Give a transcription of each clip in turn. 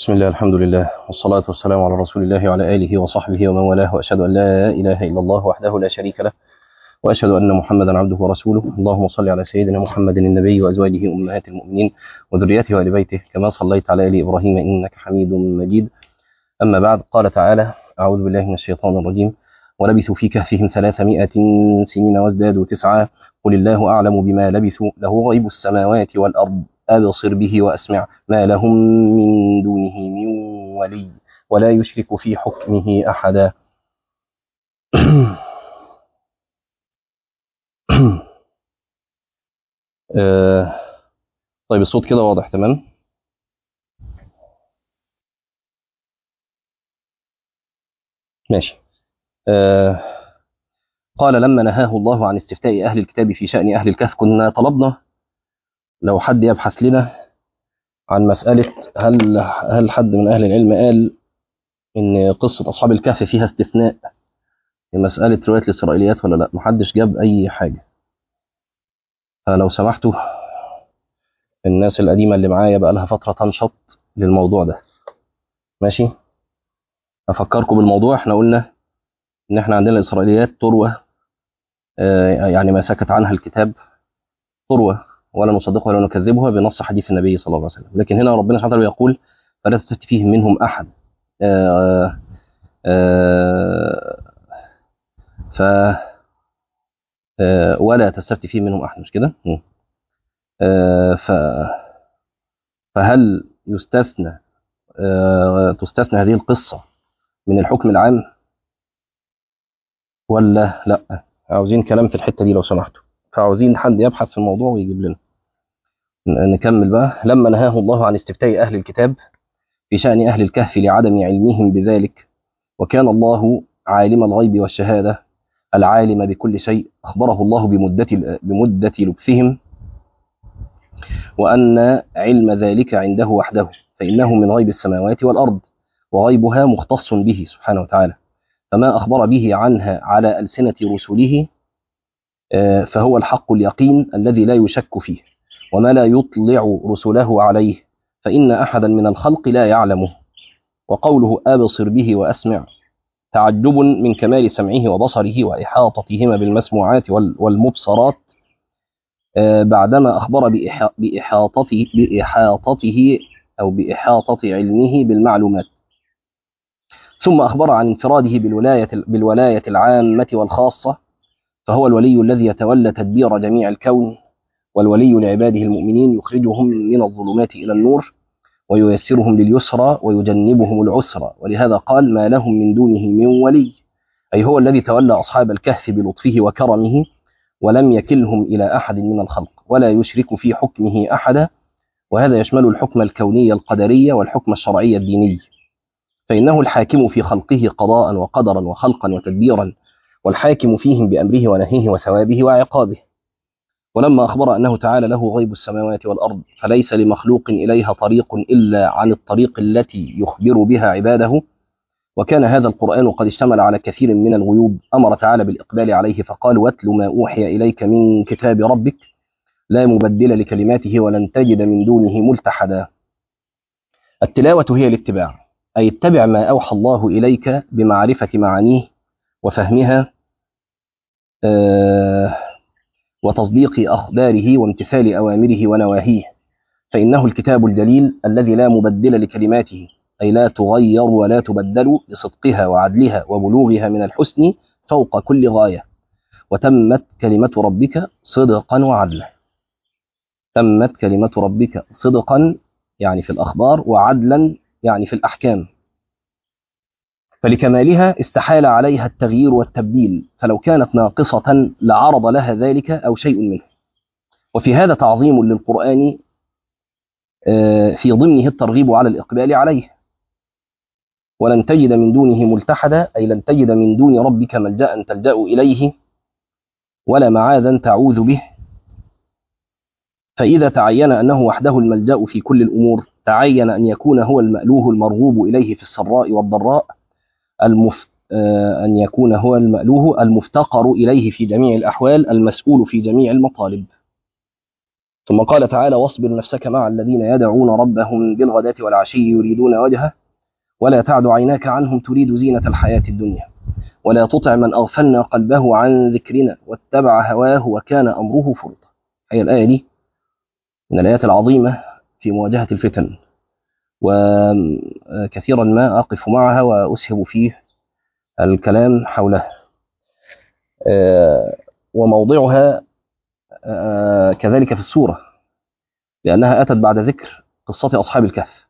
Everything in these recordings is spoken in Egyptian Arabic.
بسم الله الحمد لله والصلاة والسلام على رسول الله وعلى آله وصحبه ومن والاه وأشهد أن لا إله إلا الله وحده لا شريك له وأشهد أن محمدا عبده ورسوله اللهم صل على سيدنا محمد النبي وأزواجه أمهات المؤمنين وذريته وآل بيته كما صليت على آل إبراهيم إنك حميد مجيد أما بعد قال تعالى أعوذ بالله من الشيطان الرجيم ولبثوا في كهفهم ثلاثمائة سنين وازدادوا تسعا قل الله أعلم بما لبثوا له غيب السماوات والأرض أبصر به وأسمع ما لهم من دونه من ولي ولا يشرك في حكمه أحدا آه، طيب الصوت كده واضح تمام ماشي آه، قال لما نهاه الله عن استفتاء أهل الكتاب في شأن أهل الكهف كنا طلبنا لو حد يبحث لنا عن مسألة هل هل حد من أهل العلم قال إن قصة أصحاب الكهف فيها استثناء في مسألة رواية الإسرائيليات ولا لا محدش جاب أي حاجة فلو سمحتوا الناس القديمة اللي معايا بقى لها فترة تنشط للموضوع ده ماشي أفكركم بالموضوع احنا قلنا إن احنا عندنا الإسرائيليات تروى آه، يعني ما سكت عنها الكتاب تروى ولا نصدقها ولا نكذبها بنص حديث النبي صلى الله عليه وسلم لكن هنا ربنا سبحانه وتعالى يقول فلا تستفتي فيهم منهم أحد آه، آه، ف آه، ولا تستفتي فيهم منهم أحد مش كده مم. آه، ف فهل يستثنى آه، تستثنى هذه القصة من الحكم العام ولا لا عاوزين كلام في الحتة دي لو سمحتوا فعاوزين حد يبحث في الموضوع ويجيب لنا ن- نكمل بقى لما نهاه الله عن استفتاء أهل الكتاب في شأن أهل الكهف لعدم علمهم بذلك وكان الله عالم الغيب والشهادة العالم بكل شيء أخبره الله بمدة بمدة لبثهم وأن علم ذلك عنده وحده فإنه من غيب السماوات والأرض وغيبها مختص به سبحانه وتعالى فما أخبر به عنها على ألسنة رسله آه، فهو الحق اليقين الذي لا يشك فيه وما لا يطلع رسله عليه فإن أحدا من الخلق لا يعلمه وقوله أبصر به وأسمع تعجب من كمال سمعه وبصره وإحاطتهما بالمسموعات وال- والمبصرات آه، بعدما أخبر بإحا- بإحاطته بإحاطته أو بإحاطة علمه بالمعلومات ثم أخبر عن انفراده بالولاية بالولاية العامة والخاصة فهو الولي الذي يتولى تدبير جميع الكون والولي لعباده المؤمنين يخرجهم من الظلمات إلى النور وييسرهم لليسرى ويجنبهم العسرى ولهذا قال ما لهم من دونه من ولي أي هو الذي تولى أصحاب الكهف بلطفه وكرمه ولم يكلهم إلى أحد من الخلق ولا يشرك في حكمه أحدا وهذا يشمل الحكم الكوني القدري والحكم الشرعي الديني فإنه الحاكم في خلقه قضاء وقدرا وخلقا وتدبيرا والحاكم فيهم بأمره ونهيه وثوابه وعقابه ولما أخبر أنه تعالى له غيب السماوات والأرض فليس لمخلوق إليها طريق إلا عن الطريق التي يخبر بها عباده وكان هذا القرآن قد اشتمل على كثير من الغيوب أمر تعالى بالإقبال عليه فقال واتل ما أوحي إليك من كتاب ربك لا مبدل لكلماته ولن تجد من دونه ملتحدا التلاوة هي الاتباع أي اتبع ما أوحى الله إليك بمعرفة معانيه وفهمها آه وتصديق أخباره وامتثال أوامره ونواهيه فإنه الكتاب الجليل الذي لا مبدل لكلماته أي لا تغير ولا تبدل بصدقها وعدلها وبلوغها من الحسن فوق كل غاية وتمت كلمة ربك صدقا وعدلا تمت كلمة ربك صدقا يعني في الأخبار وعدلا يعني في الأحكام فلكمالها استحال عليها التغيير والتبديل فلو كانت ناقصة لعرض لها ذلك أو شيء منه وفي هذا تعظيم للقرآن آه، في ضمنه الترغيب على الإقبال عليه ولن تجد من دونه ملتحدا أي لن تجد من دون ربك ملجأ تلجأ إليه ولا معاذا تعوذ به فإذا تعين أنه وحده الملجأ في كل الأمور تعين أن يكون هو المألوه المرغوب إليه في السراء والضراء المف... آه، أن يكون هو المألوه المفتقر إليه في جميع الأحوال المسؤول في جميع المطالب ثم قال تعالى واصبر نفسك مع الذين يدعون ربهم بالغداة والعشي يريدون وجهه ولا تعد عيناك عنهم تريد زينة الحياة الدنيا ولا تطع من أغفلنا قلبه عن ذكرنا واتبع هواه وكان أمره فرطا هي الآية دي من الآيات العظيمة في مواجهة الفتن وكثيرا ما أقف معها وأسهب فيه الكلام حولها وموضعها كذلك في السورة لأنها أتت بعد ذكر قصة أصحاب الكهف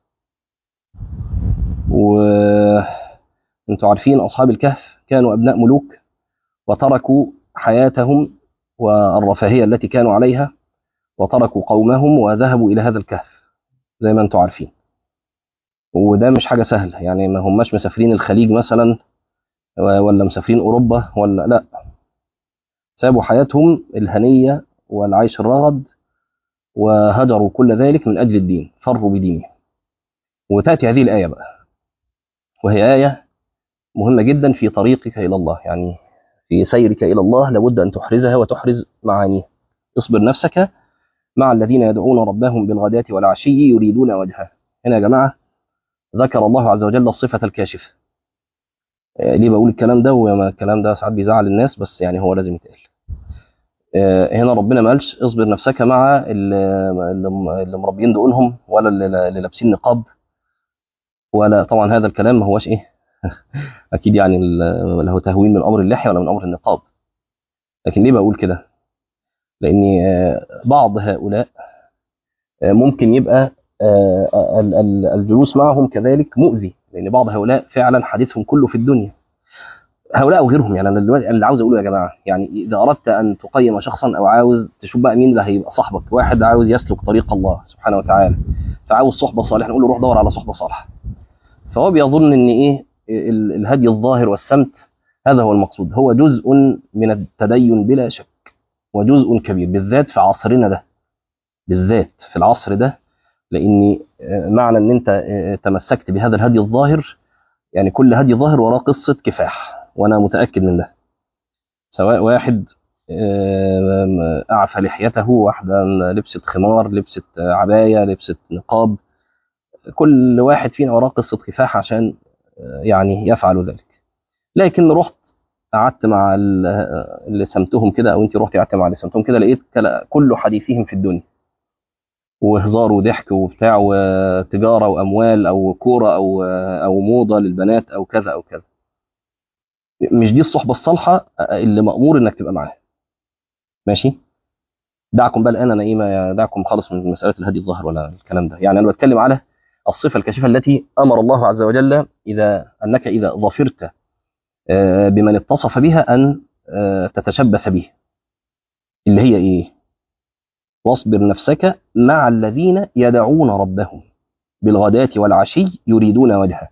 وانتم عارفين أصحاب الكهف كانوا أبناء ملوك وتركوا حياتهم والرفاهية التي كانوا عليها وتركوا قومهم وذهبوا إلى هذا الكهف زي ما انتم عارفين وده مش حاجة سهلة يعني ما هماش مسافرين الخليج مثلا ولا مسافرين أوروبا ولا لا سابوا حياتهم الهنية والعيش الرغد وهجروا كل ذلك من أجل الدين فروا بدينه وتأتي هذه الآية بقى وهي آية مهمة جدا في طريقك إلى الله يعني في سيرك إلى الله لابد أن تحرزها وتحرز معانيها اصبر نفسك مع الذين يدعون ربهم بالغداة والعشي يريدون وجهه هنا يا جماعة ذكر الله عز وجل الصفة الكاشفة ليه بقول الكلام ده وما الكلام ده ساعات بيزعل الناس بس يعني هو لازم يتقال هنا ربنا ما قالش اصبر نفسك مع اللي مربيين دقونهم ولا اللي لابسين نقاب ولا طبعا هذا الكلام ما هوش ايه اكيد يعني له تهوين من امر اللحيه ولا من امر النقاب لكن ليه بقول كده لان بعض هؤلاء ممكن يبقى الجلوس معهم كذلك مؤذي لان بعض هؤلاء فعلا حديثهم كله في الدنيا هؤلاء وغيرهم يعني انا اللي عاوز اقوله يا جماعه يعني اذا اردت ان تقيم شخصا او عاوز تشوف بقى مين اللي هيبقى صاحبك واحد عاوز يسلك طريق الله سبحانه وتعالى فعاوز صحبه صالحه نقول له روح دور على صحبه صالحه فهو بيظن ان ايه الهدي الظاهر والسمت هذا هو المقصود هو جزء من التدين بلا شك وجزء كبير بالذات في عصرنا ده بالذات في العصر ده لان معنى ان انت تمسكت بهذا الهدي الظاهر يعني كل هدي ظاهر وراه قصه كفاح وانا متاكد من ده سواء واحد اعفى لحيته واحده لبست خمار لبست عبايه لبست نقاب كل واحد فينا وراه قصه كفاح عشان يعني يفعل ذلك لكن رحت قعدت مع اللي سمتهم كده او انت رحتي قعدت مع اللي سمتهم كده لقيت كل حديثهم في الدنيا وهزار وضحك وبتاع وتجاره واموال او كوره او او موضه للبنات او كذا او كذا مش دي الصحبه الصالحه اللي مامور انك تبقى معاها ماشي دعكم بقى الان انا ايه دعكم خالص من مساله الهدي الظاهر ولا الكلام ده يعني انا بتكلم على الصفه الكاشفه التي امر الله عز وجل اذا انك اذا ظفرت بمن اتصف بها ان تتشبث به اللي هي ايه واصبر نفسك مع الذين يدعون ربهم بالغداة والعشي يريدون وجهه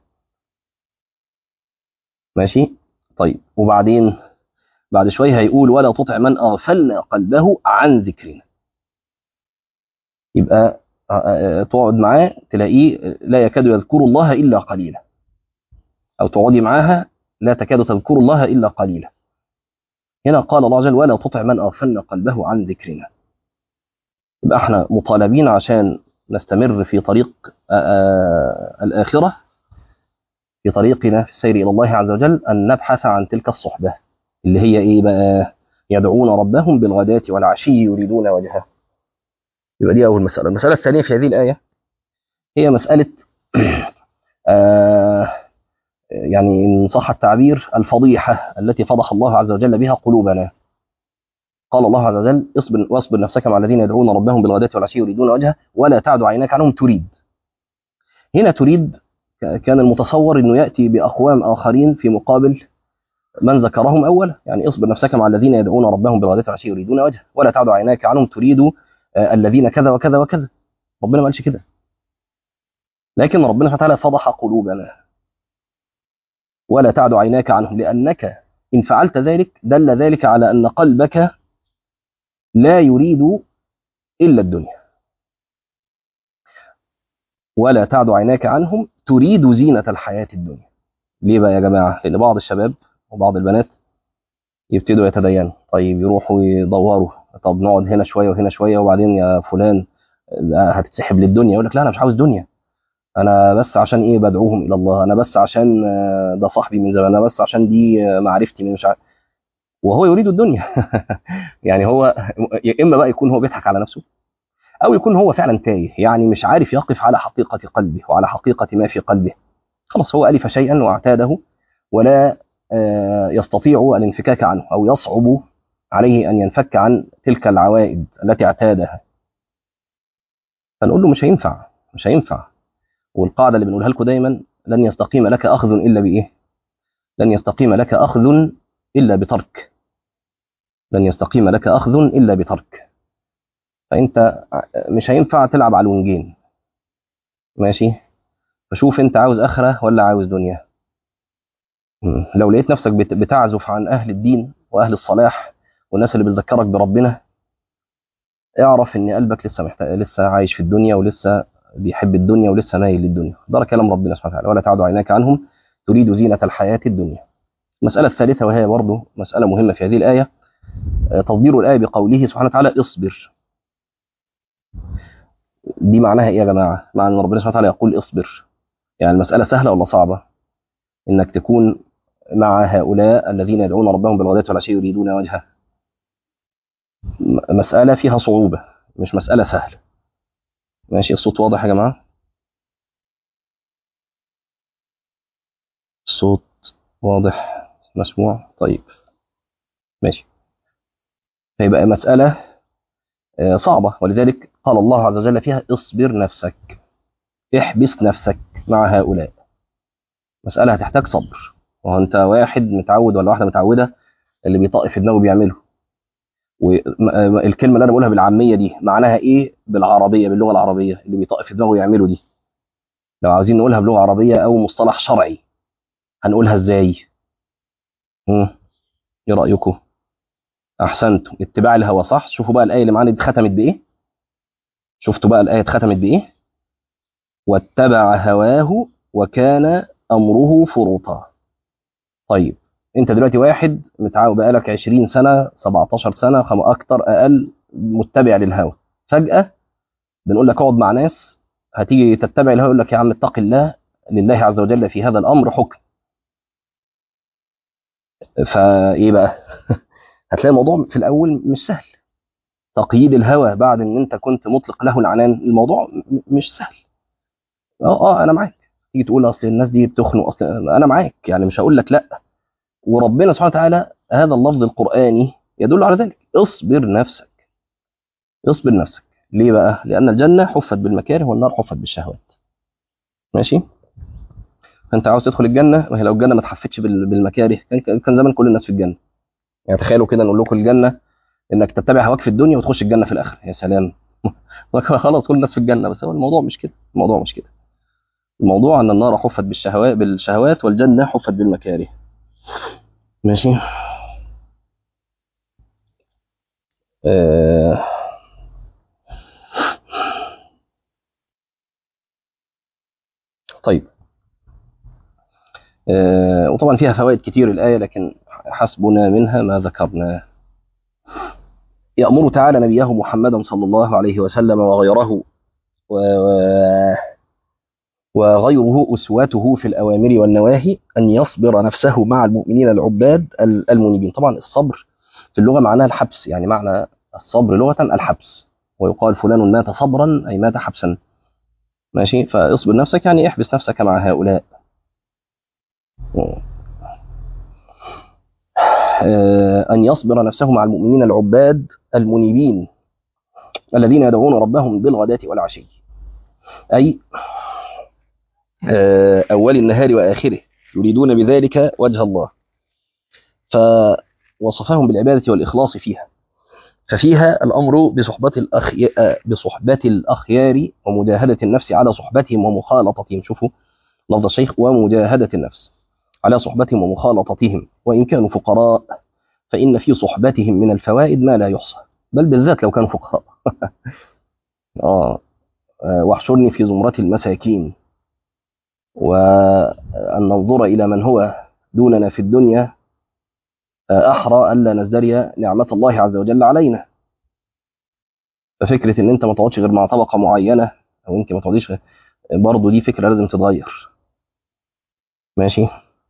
ماشي طيب وبعدين بعد شوية هيقول ولا تطع من أغفلنا قلبه عن ذكرنا يبقى تقعد معاه تلاقيه لا يكاد يذكر الله إلا قليلا أو تقعدي معاها لا تكاد تذكر الله إلا قليلا هنا قال الله جل ولا تطع من أغفلنا قلبه عن ذكرنا يبقى احنا مطالبين عشان نستمر في طريق الآخرة في طريقنا في السير إلى الله عز وجل أن نبحث عن تلك الصحبة اللي هي إيه بقى يدعون ربهم بالغداة والعشي يريدون وجهه يبقى دي أول مسألة المسألة الثانية في هذه الآية هي مسألة آه يعني إن صح التعبير الفضيحة التي فضح الله عز وجل بها قلوبنا قال الله عز وجل اصبر واصبر نفسك مع الذين يدعون ربهم بالغداة والعشي يريدون وجهه ولا تعد عيناك عنهم تريد هنا تريد كان المتصور انه ياتي باقوام اخرين في مقابل من ذكرهم اولا يعني اصبر نفسك مع الذين يدعون ربهم بالغداة والعشي يريدون وجهه ولا تعد عيناك عنهم تريد الذين كذا وكذا وكذا ربنا ما قالش كده لكن ربنا سبحانه وتعالى فضح قلوبنا ولا تعد عيناك عنهم لانك ان فعلت ذلك دل ذلك على ان قلبك لا يريد الا الدنيا ولا تعد عيناك عنهم تريد زينة الحياة الدنيا ليه بقى يا جماعة لأن بعض الشباب وبعض البنات يبتدوا يتدينوا طيب يروحوا يدوروا طب نقعد هنا شويه وهنا شويه وبعدين يا فلان هتتسحب للدنيا يقول لك لا انا مش عاوز دنيا انا بس عشان ايه بدعوهم الى الله انا بس عشان ده صاحبي من زمان انا بس عشان دي معرفتي من مش عارف وهو يريد الدنيا يعني هو يا اما بقى يكون هو بيضحك على نفسه او يكون هو فعلا تايه يعني مش عارف يقف على حقيقه قلبه وعلى حقيقه ما في قلبه خلاص هو الف شيئا واعتاده ولا يستطيع الانفكاك عنه او يصعب عليه ان ينفك عن تلك العوائد التي اعتادها فنقول له مش هينفع مش هينفع والقاعده اللي بنقولها لكم دايما لن يستقيم لك اخذ الا بايه لن يستقيم لك اخذ الا بترك لن يستقيم لك اخذ الا بترك فانت مش هينفع تلعب على الونجين ماشي فشوف انت عاوز اخره ولا عاوز دنيا لو لقيت نفسك بتعزف عن اهل الدين واهل الصلاح والناس اللي بتذكرك بربنا اعرف ان قلبك لسه محتاج لسه عايش في الدنيا ولسه بيحب الدنيا ولسه مايل للدنيا ده كلام ربنا سبحانه وتعالى ولا تعد عيناك عنهم تريد زينة الحياة الدنيا المسألة الثالثة وهي برضه مسألة مهمة في هذه الآية تصدير الآية بقوله سبحانه وتعالى اصبر دي معناها ايه يا جماعة معنى ان ربنا سبحانه وتعالى يقول اصبر يعني المسألة سهلة ولا صعبة انك تكون مع هؤلاء الذين يدعون ربهم بالغداة والعشي يريدون وجهه مسألة فيها صعوبة مش مسألة سهلة ماشي الصوت واضح يا جماعة الصوت واضح مسموع طيب ماشي فيبقى مسألة صعبة ولذلك قال الله عز وجل فيها اصبر نفسك احبس نفسك مع هؤلاء مسألة هتحتاج صبر وانت واحد متعود ولا واحدة متعودة اللي بيطق في دماغه بيعمله والكلمة اللي انا بقولها بالعامية دي معناها ايه بالعربية باللغة العربية اللي بيطق في دماغه يعمله دي لو عاوزين نقولها بلغة عربية او مصطلح شرعي هنقولها ازاي ايه رأيكم احسنتم اتباع الهوى صح شوفوا بقى الايه اللي معانا دي ختمت بايه شفتوا بقى الايه اتختمت بايه واتبع هواه وكان امره فرطا طيب انت دلوقتي واحد متعود بقالك 20 سنه 17 سنه خم اكتر اقل متبع للهوى فجاه بنقول لك اقعد مع ناس هتيجي تتبع الهوى يقول لك يا عم اتق الله لله عز وجل في هذا الامر حكم فايه بقى هتلاقي الموضوع في الاول مش سهل تقييد الهوى بعد ان انت كنت مطلق له العنان الموضوع مش سهل اه اه انا معاك تيجي تقول اصل الناس دي بتخنق اصل انا معاك يعني مش هقول لك لا وربنا سبحانه وتعالى هذا اللفظ القراني يدل على ذلك اصبر نفسك اصبر نفسك ليه بقى لان الجنه حفت بالمكاره والنار حفت بالشهوات ماشي فانت عاوز تدخل الجنه وهي لو الجنه ما اتحفتش بالمكاره كان كان زمان كل الناس في الجنه يعني تخيلوا كده نقول لكم الجنه انك تتبع هواك في الدنيا وتخش الجنه في الاخره يا سلام خلاص كل الناس في الجنه بس هو الموضوع مش كده الموضوع مش كده الموضوع ان النار حفت بالشهوات بالشهوات والجنه حفت بالمكاره ماشي آه طيب آه وطبعا فيها فوائد كتير الآية لكن حسبنا منها ما ذكرنا يأمر تعالى نبيه محمدا صلى الله عليه وسلم وغيره و... وغيره أسوته في الأوامر والنواهي أن يصبر نفسه مع المؤمنين العباد المنيبين طبعا الصبر في اللغة معناها الحبس يعني معنى الصبر لغة الحبس ويقال فلان مات صبرا أي مات حبسا ماشي فاصبر نفسك يعني احبس نفسك مع هؤلاء أن يصبر نفسه مع المؤمنين العباد المنيبين الذين يدعون ربهم بالغداة والعشي أي أول النهار وآخره يريدون بذلك وجه الله فوصفهم بالعبادة والإخلاص فيها ففيها الأمر بصحبة, الأخي... بصحبة الأخيار ومجاهدة النفس على صحبتهم ومخالطتهم شوفوا لفظ الشيخ ومجاهدة النفس على صحبتهم ومخالطتهم وإن كانوا فقراء فإن في صحبتهم من الفوائد ما لا يحصى بل بالذات لو كانوا فقراء آه واحشرني في زمرة المساكين وأن ننظر إلى من هو دوننا في الدنيا أحرى ألا نزدري نعمة الله عز وجل علينا ففكره ان انت ما تقعدش غير مع طبقه معينه او انت ما تقعديش برضه دي فكره لازم تتغير ماشي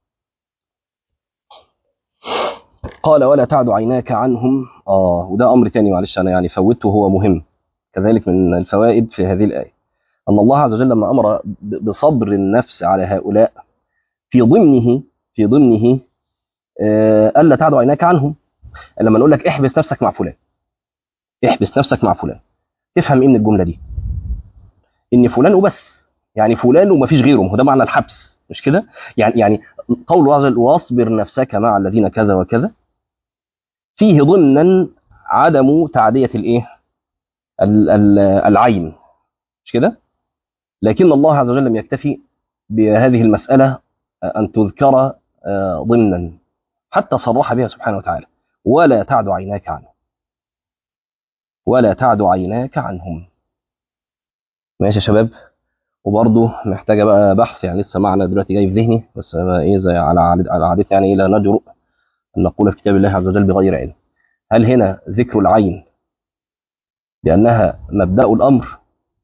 قال ولا تعد عيناك عنهم اه وده امر تاني معلش انا يعني فوته هو مهم كذلك من الفوائد في هذه الايه ان الله عز وجل لما امر بصبر النفس على هؤلاء في ضمنه في ضمنه آه الا تعد عيناك عنهم لما نقول لك احبس نفسك مع فلان احبس نفسك مع فلان تفهم ايه من الجمله دي ان فلان وبس يعني فلان ومفيش غيره هو ده معنى الحبس مش كده يعني يعني قول الله عز وجل واصبر نفسك مع الذين كذا وكذا فيه ضمنا عدم تعديه الايه العين مش كده لكن الله عز وجل لم يكتفي بهذه المساله ان تذكر ضمنا حتى صرح بها سبحانه وتعالى ولا تعد عيناك عنه ولا تعد عيناك عنهم ماشي يا شباب وبرضه محتاجه بقى بحث يعني لسه معنى دلوقتي جاي في ذهني بس بقى ايه زي على على عادتنا يعني لا نجرؤ ان نقول في كتاب الله عز وجل بغير علم هل هنا ذكر العين لانها مبدا الامر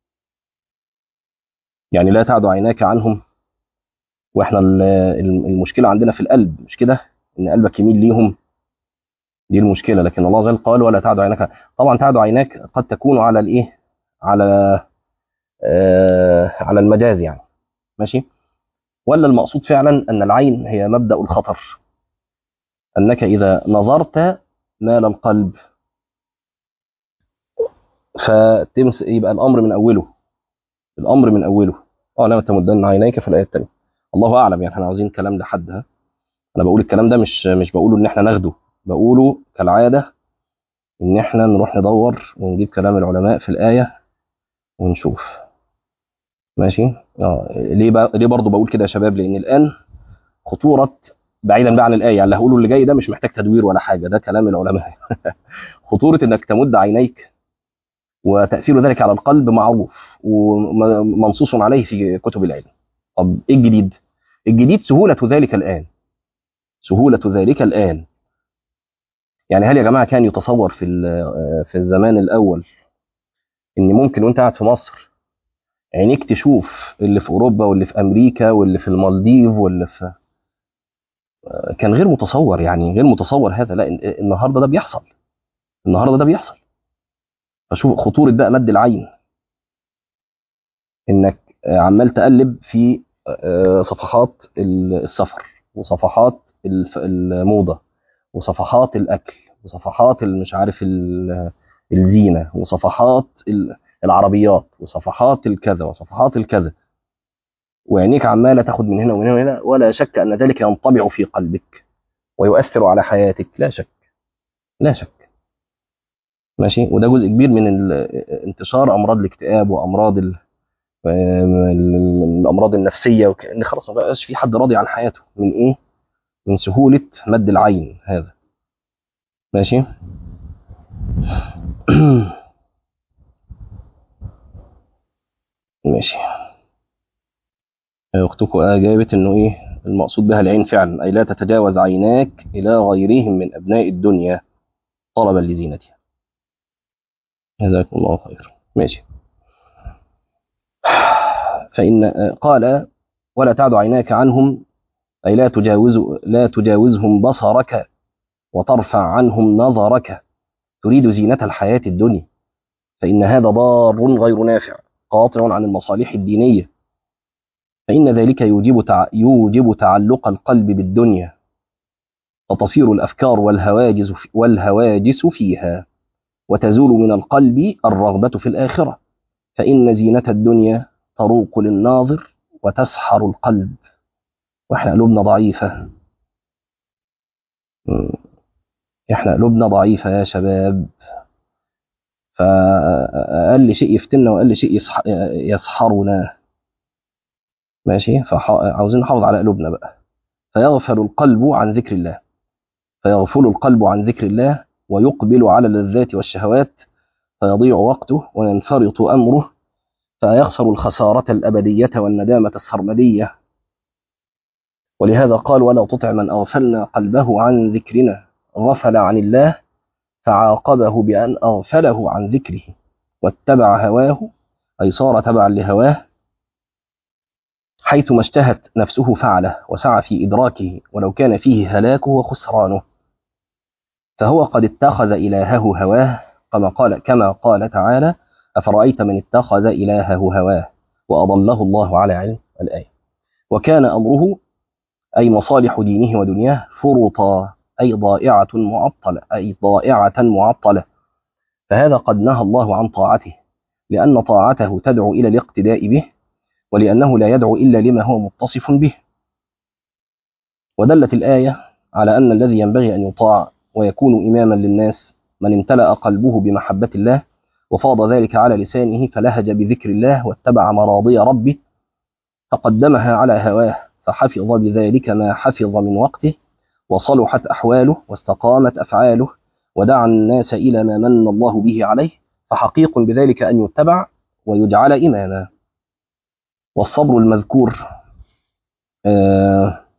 يعني لا تعد عيناك عنهم واحنا المشكله عندنا في القلب مش كده ان قلبك يميل ليهم دي المشكله لكن الله عز وجل قال ولا تعد عيناك طبعا تعد عيناك قد تكون على الايه على آه على المجاز يعني ماشي ولا المقصود فعلا ان العين هي مبدا الخطر انك اذا نظرت مال القلب فتمس يبقى الامر من اوله الامر من اوله اه لا تمدن عينيك في الايه الثانيه الله اعلم يعني احنا عاوزين كلام لحد انا بقول الكلام ده مش مش بقوله ان احنا ناخده بقوله كالعاده ان احنا نروح ندور ونجيب كلام العلماء في الايه ونشوف ماشي اه ليه بقى ليه برضه بقول كده يا شباب لان الان خطوره بعيدا بقى عن الايه يعني اللي هقوله اللي جاي ده مش محتاج تدوير ولا حاجه ده كلام العلماء خطوره انك تمد عينيك وتاثير ذلك على القلب معروف ومنصوص عليه في كتب العلم طب ايه الجديد الجديد سهوله ذلك الان سهوله ذلك الان يعني هل يا جماعه كان يتصور في في الزمان الاول ان ممكن وانت قاعد في مصر عينيك تشوف اللي في اوروبا واللي في امريكا واللي في المالديف واللي في كان غير متصور يعني غير متصور هذا لا النهارده ده بيحصل النهارده ده بيحصل فشوف خطوره بقى مد العين انك عمال تقلب في صفحات السفر وصفحات الموضه وصفحات الاكل وصفحات مش عارف الزينه وصفحات العربيات وصفحات الكذا وصفحات الكذا وعينيك عماله تاخد من هنا ومن هنا ولا شك ان ذلك ينطبع في قلبك ويؤثر على حياتك لا شك لا شك ماشي وده جزء كبير من انتشار امراض الاكتئاب وامراض الامراض النفسيه وكان خلاص ما بقاش في حد راضي عن حياته من ايه من سهوله مد العين هذا ماشي ماشي اختكم اجابت انه ايه المقصود بها العين فعلا اي لا تتجاوز عيناك الى غيرهم من ابناء الدنيا طلبا لزينتها جزاكم الله خير ماشي فان قال ولا تعد عيناك عنهم اي لا تجاوز لا تجاوزهم بصرك وترفع عنهم نظرك تريد زينة الحياة الدنيا فإن هذا ضار غير نافع قاطع عن المصالح الدينية فإن ذلك يوجب تع... يوجب تعلق القلب بالدنيا فتصير الأفكار والهواجس والهواجس فيها وتزول من القلب الرغبة في الآخرة فإن زينة الدنيا تروق للناظر وتسحر القلب واحنا قلوبنا ضعيفة احنا قلوبنا ضعيفة يا شباب فأقل شيء يفتنا وأقل شيء يسحرنا ماشي فعاوزين نحافظ على قلوبنا بقى فيغفل القلب عن ذكر الله فيغفل القلب عن ذكر الله ويقبل على اللذات والشهوات فيضيع وقته وينفرط أمره فيخسر الخسارة الأبدية والندامة السرمدية ولهذا قال ولا تطع من أغفلنا قلبه عن ذكرنا غفل عن الله فعاقبه بأن أغفله عن ذكره واتبع هواه أي صار تبعا لهواه حيث ما اشتهت نفسه فعله وسعى في إدراكه ولو كان فيه هلاكه وخسرانه فهو قد اتخذ إلهه هواه كما قال كما قال تعالى أفرأيت من اتخذ إلهه هواه وأضله الله على علم الآية وكان أمره أي مصالح دينه ودنياه فرطا أي ضائعة معطلة أي ضائعة معطلة فهذا قد نهى الله عن طاعته لأن طاعته تدعو إلى الاقتداء به ولأنه لا يدعو إلا لما هو متصف به ودلت الآية على أن الذي ينبغي أن يطاع ويكون إماما للناس من امتلأ قلبه بمحبة الله وفاض ذلك على لسانه فلهج بذكر الله واتبع مراضي ربه فقدمها على هواه فحفظ بذلك ما حفظ من وقته وصلحت أحواله واستقامت أفعاله ودعا الناس إلى ما من الله به عليه فحقيق بذلك أن يتبع ويجعل إماما والصبر المذكور آه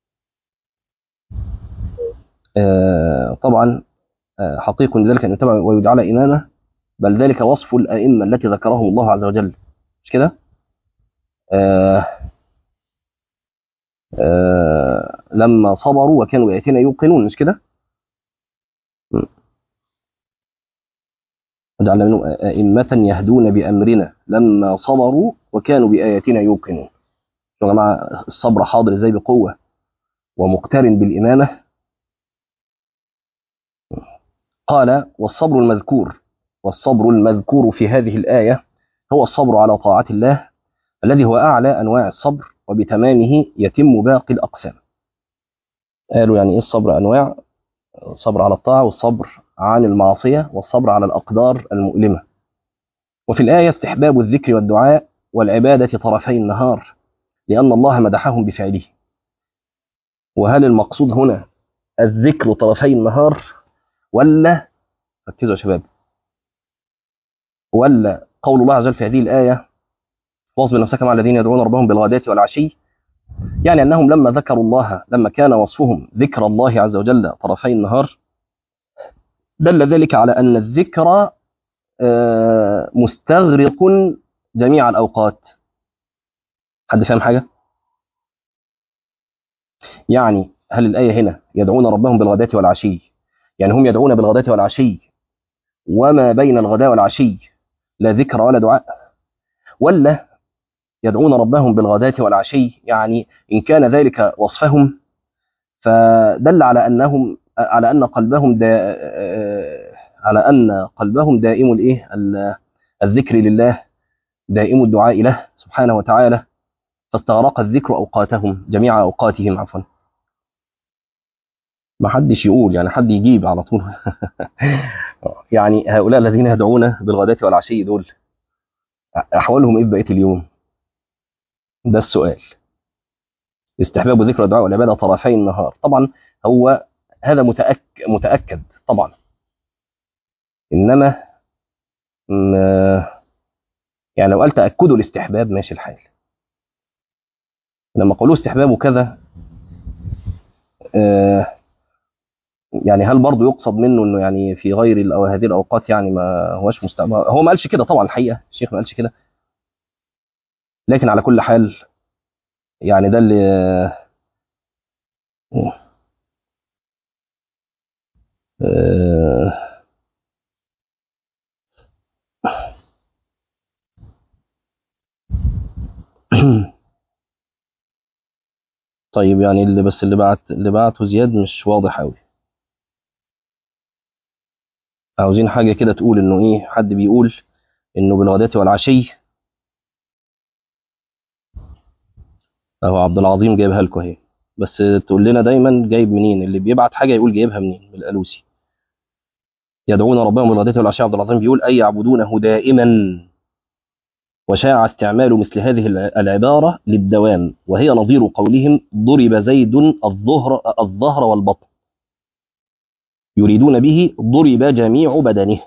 آه طبعا آه حقيق بذلك أن يتبع ويجعل إماما بل ذلك وصف الأئمة التي ذكرهم الله عز وجل مش كده آه آه لما صبروا وكانوا بآياتنا يوقنون مش كده وجعلنا منهم أئمة يهدون بأمرنا لما صبروا وكانوا بآياتنا يوقنون يا جماعة الصبر حاضر ازاي بقوة ومقترن بالإمامة قال والصبر المذكور والصبر المذكور في هذه الآية هو الصبر على طاعة الله الذي هو أعلى أنواع الصبر وبتمامه يتم باقي الأقسام قالوا يعني إيه الصبر أنواع الصبر على الطاعة والصبر عن المعصية والصبر على الأقدار المؤلمة وفي الآية استحباب الذكر والدعاء والعبادة طرفي النهار لأن الله مدحهم بفعله وهل المقصود هنا الذكر طرفي النهار ولا ركزوا يا شباب ولا قول الله عز وجل في هذه الآية واصبر نفسك مع الذين يدعون ربهم بالغداة والعشي يعني أنهم لما ذكروا الله لما كان وصفهم ذكر الله عز وجل طرفي النهار دل ذلك على أن الذكر مستغرق جميع الأوقات حد فاهم حاجة؟ يعني هل الآية هنا يدعون ربهم بالغداة والعشي يعني هم يدعون بالغداة والعشي وما بين الغداء والعشي لا ذكر ولا دعاء ولا يدعون ربهم بالغداة والعشي يعني إن كان ذلك وصفهم فدل على أنهم على أن قلبهم دا على أن قلبهم دائم الإيه الذكر لله دائم الدعاء له سبحانه وتعالى فاستغرق الذكر أوقاتهم جميع أوقاتهم عفوا ما حدش يقول يعني حد يجيب على طول يعني هؤلاء الذين يدعون بالغداة والعشي دول أحوالهم إيه بقية اليوم ده السؤال استحباب ذكر الدعاء والعبادة طرفي النهار طبعا هو هذا متأك متأكد طبعا إنما يعني لو قال تأكد الاستحباب ماشي الحال لما قالوا استحباب كذا يعني هل برضه يقصد منه انه يعني في غير أو هذه الاوقات يعني ما هوش مستحبب هو ما قالش كده طبعا الحقيقه الشيخ ما قالش كده لكن على كل حال يعني ده اللي طيب يعني اللي بس اللي بعت اللي بعته زياد مش واضح قوي عاوزين حاجه كده تقول انه ايه حد بيقول انه بالغداة والعشي اهو عبد العظيم جايبها لكم اهي بس تقول لنا دايما جايب منين اللي بيبعت حاجه يقول جايبها منين من الالوسي يدعون ربهم بالغداة والعشي عبد العظيم بيقول اي يعبدونه دائما وشاع استعمال مثل هذه العبارة للدوام وهي نظير قولهم ضرب زيد الظهر الظهر والبطن يريدون به ضرب جميع بدنه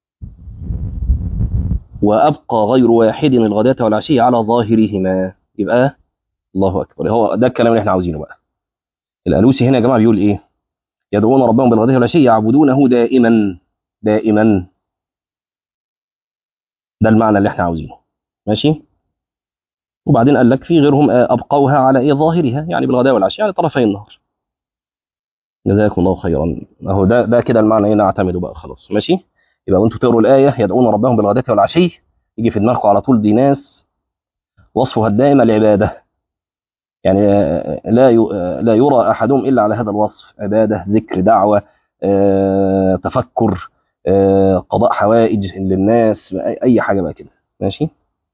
وأبقى غير واحد الغداة والعشي على ظاهرهما يبقى الله أكبر هو ده الكلام اللي احنا عاوزينه بقى الألوسي هنا يا جماعة بيقول إيه يدعون ربهم بالغداة والعشي يعبدونه دائما دائما ده المعنى اللي احنا عاوزينه ماشي وبعدين قال لك في غيرهم ابقوها على ايه ظاهرها يعني بالغداء والعشاء يعني طرفي النهار جزاكم الله خيرا اهو ده ده كده المعنى ايه نعتمده بقى خلاص ماشي يبقى وانتوا تقروا الايه يدعون ربهم بالغداة والعشي يجي في دماغكم على طول دي ناس وصفها الدائم العباده يعني لا لا يرى احدهم الا على هذا الوصف عباده ذكر دعوه آه، تفكر آه، قضاء حوائج للناس اي حاجه بقى كده ماشي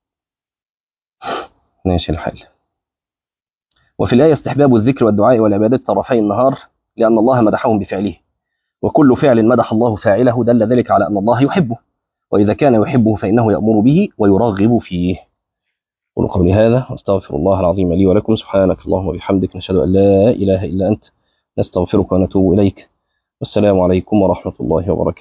ماشي الحال وفي الآية استحباب الذكر والدعاء والعبادات طرفي النهار لأن الله مدحهم بفعله وكل فعل مدح الله فاعله دل ذلك على أن الله يحبه وإذا كان يحبه فإنه يأمر به ويرغب فيه قولوا قولي هذا واستغفر الله العظيم لي ولكم سبحانك اللهم وبحمدك نشهد أن لا إله إلا أنت نستغفرك ونتوب إليك والسلام عليكم ورحمة الله وبركاته